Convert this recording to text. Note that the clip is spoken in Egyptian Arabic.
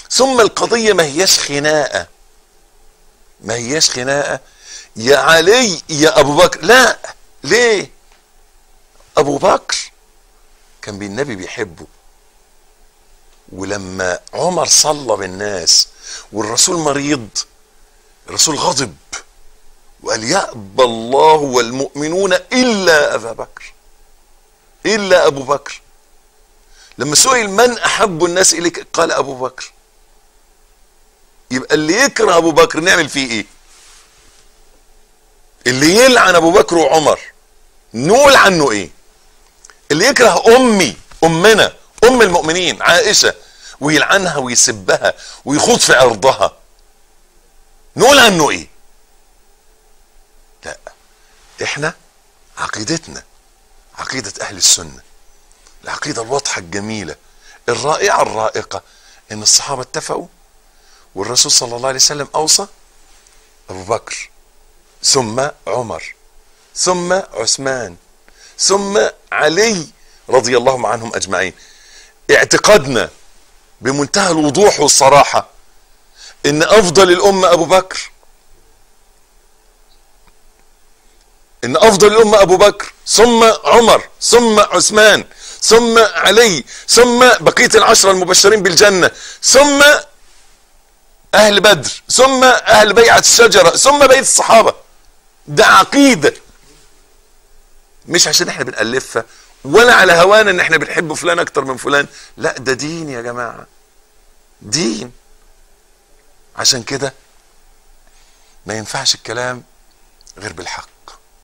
ثم القضية ما هياش خناقة ما هياش خناقة يا علي يا ابو بكر لا ليه ابو بكر كان بالنبي بيحبه ولما عمر صلى بالناس والرسول مريض الرسول غضب وقال يأبى الله والمؤمنون إلا أبا بكر إلا أبو بكر لما سئل من أحب الناس إليك قال أبو بكر يبقى اللي يكره أبو بكر نعمل فيه إيه اللي يلعن أبو بكر وعمر نقول عنه إيه اللي يكره أمي أمنا أم المؤمنين عائشة ويلعنها ويسبها ويخوض في عرضها نقول عنه إيه لا احنا عقيدتنا عقيدة اهل السنة العقيدة الواضحة الجميلة الرائعة الرائقة ان الصحابة اتفقوا والرسول صلى الله عليه وسلم اوصى ابو بكر ثم عمر ثم عثمان ثم علي رضي الله عنهم اجمعين اعتقادنا بمنتهى الوضوح والصراحة ان افضل الامة ابو بكر ان افضل الامه ابو بكر ثم عمر ثم عثمان ثم علي ثم بقيه العشره المبشرين بالجنه ثم اهل بدر ثم اهل بيعه الشجره ثم بقيه الصحابه ده عقيده مش عشان احنا بنالفها ولا على هوانا ان احنا بنحب فلان اكتر من فلان لا ده دين يا جماعه دين عشان كده ما ينفعش الكلام غير بالحق